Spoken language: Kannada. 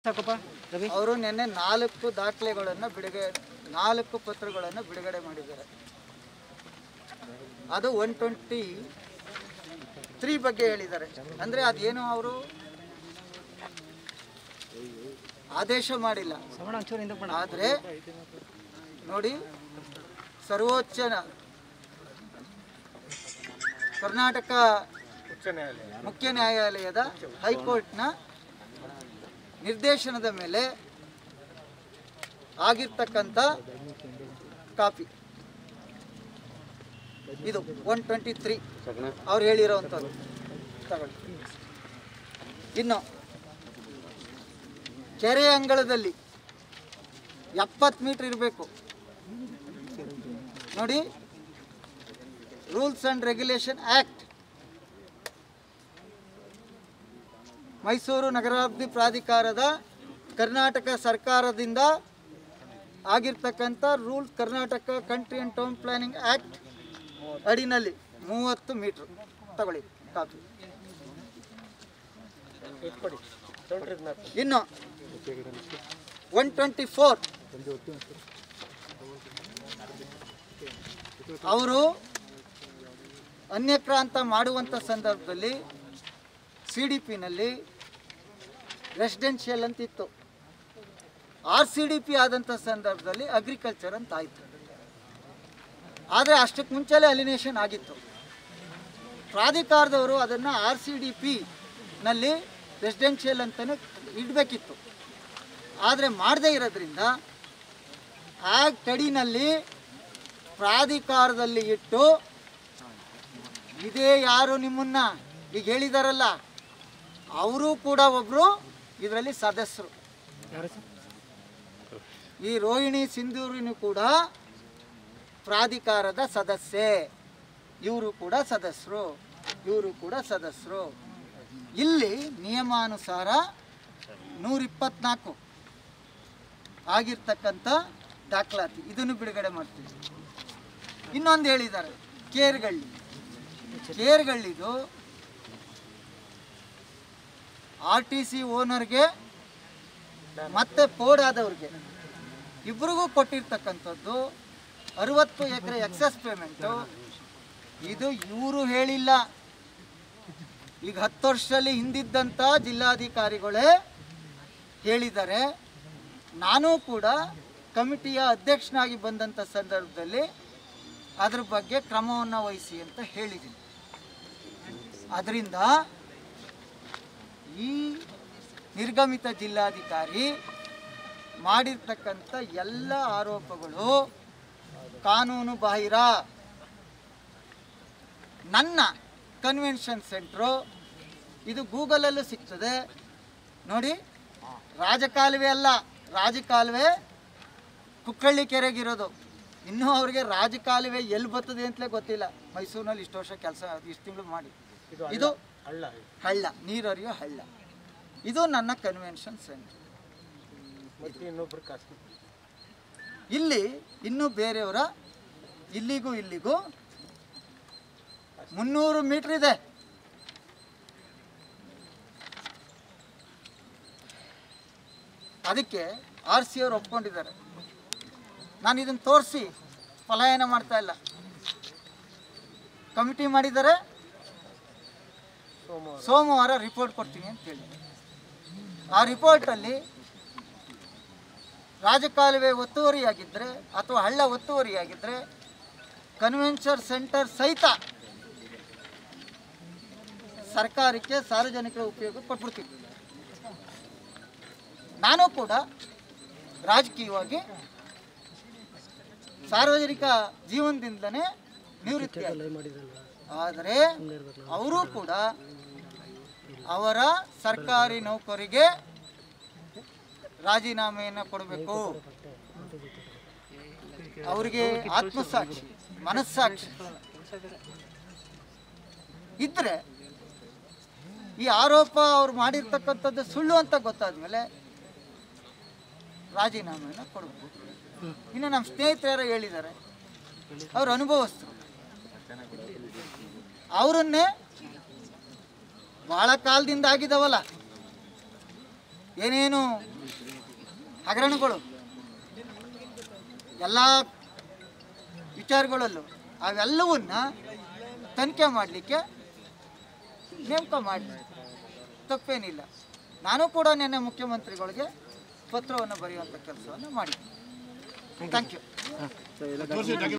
ಸಾಕಪ್ಪ ರವಿ ಅವರು ನಿನ್ನೆ ನಾಲ್ಕು ದಾಖಲೆಗಳನ್ನು ಬಿಡುಗಡೆ ನಾಲ್ಕು ಪತ್ರಗಳನ್ನು ಬಿಡುಗಡೆ ಮಾಡಿದ್ದಾರೆ ಅದು ಒನ್ ಟ್ವೆಂಟಿ ತ್ರೀ ಬಗ್ಗೆ ಹೇಳಿದ್ದಾರೆ ಅಂದರೆ ಅದೇನು ಅವರು ಆದೇಶ ಮಾಡಿಲ್ಲ ಶ್ರವಣ ಒಂಚೂರು ಹಿಂದಕ್ಕೆ ಬಣ್ಣ ಆದರೆ ನೋಡಿ ಸರ್ವೋಚ್ಚ ನ- ಕರ್ನಾಟಕ ಮುಖ್ಯ ನ್ಯಾಯಾಲಯದ ಹೈಕೋರ್ಟ್ನ ನಿರ್ದೇಶನದ ಮೇಲೆ ಆಗಿರ್ತಕ್ಕಂಥ ಕಾಪಿ ಇದು ಒನ್ ಟ್ವೆಂಟಿ ತ್ರೀ ಅವ್ರು ಹೇಳಿರೋವಂಥದ್ದು ತಗೊಳ್ಳಿ ಇನ್ನು ಕೆರೆ ಅಂಗಳದಲ್ಲಿ ಎಪ್ಪತ್ತು ಮೀಟ್ರ್ ಇರಬೇಕು ನೋಡಿ rules and regulation act Mysuru ನಗರಾಭಿವೃದ್ಧಿ ಪ್ರಾಧಿಕಾರದ ಕರ್ನಾಟಕ ಸರ್ಕಾರದಿಂದ ಆಗಿರ್ತಕ್ಕಂಥ rules Karnataka country and town planning act ಅಡಿನಲ್ಲಿ ಮೂವತ್ತು ಮೀಟ್ರ್ ತಗೊಳ್ಳಿ ಕಾಪಿ ಇನ್ನು ಒನ್ ಟ್ವೆಂಟಿ ಫೋರ್ ಅವರು ಅನ್ಯಕ್ರಾಂತ ಮಾಡುವಂಥ ಸಂದರ್ಭದಲ್ಲಿ ಸಿ ಡಿ ಪಿನಲ್ಲಿ ರೆಸಿಡೆನ್ಷಿಯಲ್ ಅಂತ ಇತ್ತು ಆರ್ ಸಿ ಡಿ ಪಿ ಆದಂಥ ಸಂದರ್ಭದಲ್ಲಿ ಅಗ್ರಿಕಲ್ಚರ್ ಅಂತ ಆಯಿತು ಆದರೆ ಅಷ್ಟಕ್ಕೆ ಮುಂಚೆಲೇ ಅಲಿನೇಷನ್ ಆಗಿತ್ತು ಪ್ರಾಧಿಕಾರದವರು ಅದನ್ನು ಆರ್ ಸಿ ಡಿ ಪಿನಲ್ಲಿ ರೆಸಿಡೆನ್ಷಿಯಲ್ ಅಂತಲೇ ಇಡಬೇಕಿತ್ತು ಆದರೆ ಮಾಡದೇ ಇರೋದ್ರಿಂದ ಆ್ಯಕ್ಟ್ ಅಡಿನಲ್ಲಿ ಪ್ರಾಧಿಕಾರದಲ್ಲಿ ಇಟ್ಟು ಇದೇ ಯಾರು ನಿಮ್ಮನ್ನ ಈಗ ಹೇಳಿದಾರಲ್ಲ ಅವರು ಕೂಡ ಒಬ್ಬರು ಇದರಲ್ಲಿ ಸದಸ್ಯರು ಯಾರು ಸರ್ ಈ ರೋಹಿಣಿ ಸಿಂಧೂರಿನೂ ಕೂಡ ಪ್ರಾಧಿಕಾರದ ಸದಸ್ಯೆ ಇವರು ಕೂಡ ಸದಸ್ಯರು ಇವರು ಕೂಡ ಸದಸ್ಯರು ಇಲ್ಲಿ ನಿಯಮಾನುಸಾರ ನೂರಿಪ್ಪತ್ನಾಲ್ಕು ಆಗಿರ್ತಕ್ಕಂಥ ದಾಖಲಾತಿ ಇದನ್ನು ಬಿಡುಗಡೆ ಮಾಡ್ತೀವಿ ಇನ್ನೊಂದು ಹೇಳಿದ್ದಾರೆ ಕೇರ್ಗಳ್ಳಿ ಕೇರ್ಗಳ್ಳಿದು ಆರ್ ಟಿ ಸಿ ಓನರ್ಗೆ ಮತ್ತೆ ಪೋಡ್ ಆದವ್ರಿಗೆ ಇಬ್ಬರಿಗೂ ಕೊಟ್ಟಿರ್ತಕ್ಕಂಥದ್ದು ಅರುವತ್ತು ಎಕರೆ ಎಕ್ಸಸ್ ಪೇಮೆಂಟು ಇದು ಇವರು ಹೇಳಿಲ್ಲ ಈಗ ಹತ್ತು ವರ್ಷದಲ್ಲಿ ಹಿಂದಿದ್ದಂಥ ಜಿಲ್ಲಾಧಿಕಾರಿಗಳೇ ಹೇಳಿದ್ದಾರೆ ನಾನು ಕೂಡ ಕಮಿಟಿಯ ಅಧ್ಯಕ್ಷನಾಗಿ ಬಂದಂಥ ಸಂದರ್ಭದಲ್ಲಿ ಅದ್ರ ಬಗ್ಗೆ ಕ್ರಮವನ್ನು ವಹಿಸಿ ಅಂತ ಹೇಳಿದ್ದೀನಿ ಅದರಿಂದ ಈ ನಿರ್ಗಮಿತ ಜಿಲ್ಲಾಧಿಕಾರಿ ಮಾಡಿರ್ತಕ್ಕಂಥ ಎಲ್ಲ ಆರೋಪಗಳು ಕಾನೂನು ಬಾಹಿರ ನನ್ನ ಕನ್ವೆನ್ಷನ್ ಸೆಂಟ್ರು ಇದು ಗೂಗಲಲ್ಲೂ ಸಿಗ್ತದೆ ನೋಡಿ ರಾಜಕಾಲುವೆ ಅಲ್ಲ ರಾಜಕಾಲುವೆ ಕುಕ್ಕಳ್ಳಿ ಕೆರೆಗಿರೋದು ಇನ್ನೂ ಅವ್ರಿಗೆ ರಾಜಕಾಲುವೆ ಎಲ್ಲಿ ಬರ್ತದೆ ಅಂತಲೇ ಗೊತ್ತಿಲ್ಲ ಮೈಸೂರಿನಲ್ಲಿ ಇಷ್ಟು ವರ್ಷ ಕೆಲಸ ಇಷ್ಟು ತಿಂಗಳು ಮಾಡಿ ಇದು ಹಳ್ಳ ನೀರು ಹರಿಯೋ ಹಳ್ಳ ಇದು ನನ್ನ ಕನ್ವೆನ್ಷನ್ ಸೆಂಟರ್ ಇಲ್ಲಿ ಇನ್ನೂ ಬೇರೆಯವರ ಇಲ್ಲಿಗೂ ಇಲ್ಲಿಗೂ ಮುನ್ನೂರು ಮೀಟ್ರ್ ಇದೆ ಅದಕ್ಕೆ ಆರ್ ಸಿ ಅವರು ಒಪ್ಕೊಂಡಿದ್ದಾರೆ ನಾನು ಇದನ್ನು ತೋರಿಸಿ ಪಲಾಯನ ಮಾಡ್ತಾ ಇಲ್ಲ ಕಮಿಟಿ ಮಾಡಿದ್ದಾರೆ ಸೋಮವಾರ ರಿಪೋರ್ಟ್ ಕೊಡ್ತೀನಿ ಅಂತ ಹೇಳಿ ಆ ರಿಪೋರ್ಟಲ್ಲಿ ರಾಜಕಾಲುವೆ ಒತ್ತುವರಿಯಾಗಿದ್ದರೆ ಅಥವಾ ಹಳ್ಳ ಒತ್ತುವರಿಯಾಗಿದ್ದರೆ ಕನ್ವೆನ್ಷನ್ ಸೆಂಟರ್ ಸಹಿತ ಸರ್ಕಾರಕ್ಕೆ ಸಾರ್ವಜನಿಕರ ಉಪಯೋಗ ಕೊಟ್ಬಿಡ್ತೀವಿ ನಾನು ಕೂಡ ರಾಜಕೀಯವಾಗಿ ಸಾರ್ವಜನಿಕ ಜೀವನದಿಂದಲೇ ನಿವೃತ್ತಿ ಆದರೆ ಅವರು ಕೂಡ ಅವರ ಸರ್ಕಾರಿ ನೌಕರಿಗೆ ರಾಜೀನಾಮೆಯನ್ನು ಕೊಡಬೇಕು ಅವರಿಗೆ ಆತ್ಮಸಾಕ್ಷಿ ಮನಸ್ಸಾಕ್ಷಿ ಇದ್ರೆ ಈ ಆರೋಪ ಅವ್ರು ಮಾಡಿರ್ತಕ್ಕಂಥದ್ದು ಸುಳ್ಳು ಅಂತ ಗೊತ್ತಾದ್ಮೇಲೆ ರಾಜೀನಾಮೆಯನ್ನು ಕೊಡಬೇಕು ಇನ್ನು ನಮ್ಮ ಸ್ನೇಹಿತರು ಹೇಳಿದ್ದಾರೆ ಅವ್ರು ಅನುಭವಸ್ಥರು ಅವರನ್ನೇ ಬಹಳ ಕಾಲದಿಂದ ಆಗಿದವಲ್ಲ ಏನೇನು ಹಗರಣಗಳು ಎಲ್ಲ ವಿಚಾರಗಳಲ್ಲೂ ಅವೆಲ್ಲವನ್ನ ತನಿಖೆ ಮಾಡಲಿಕ್ಕೆ ನೇಮಕ ಮಾಡಿ ತಪ್ಪೇನಿಲ್ಲ ನಾನು ಕೂಡ ನಿನ್ನೆ ಮುಖ್ಯಮಂತ್ರಿಗಳಿಗೆ ಪತ್ರವನ್ನು ಬರೆಯುವಂಥ ಕೆಲಸವನ್ನು ಮಾಡಿದ್ದೀನಿ ಥ್ಯಾಂಕ್ ಯು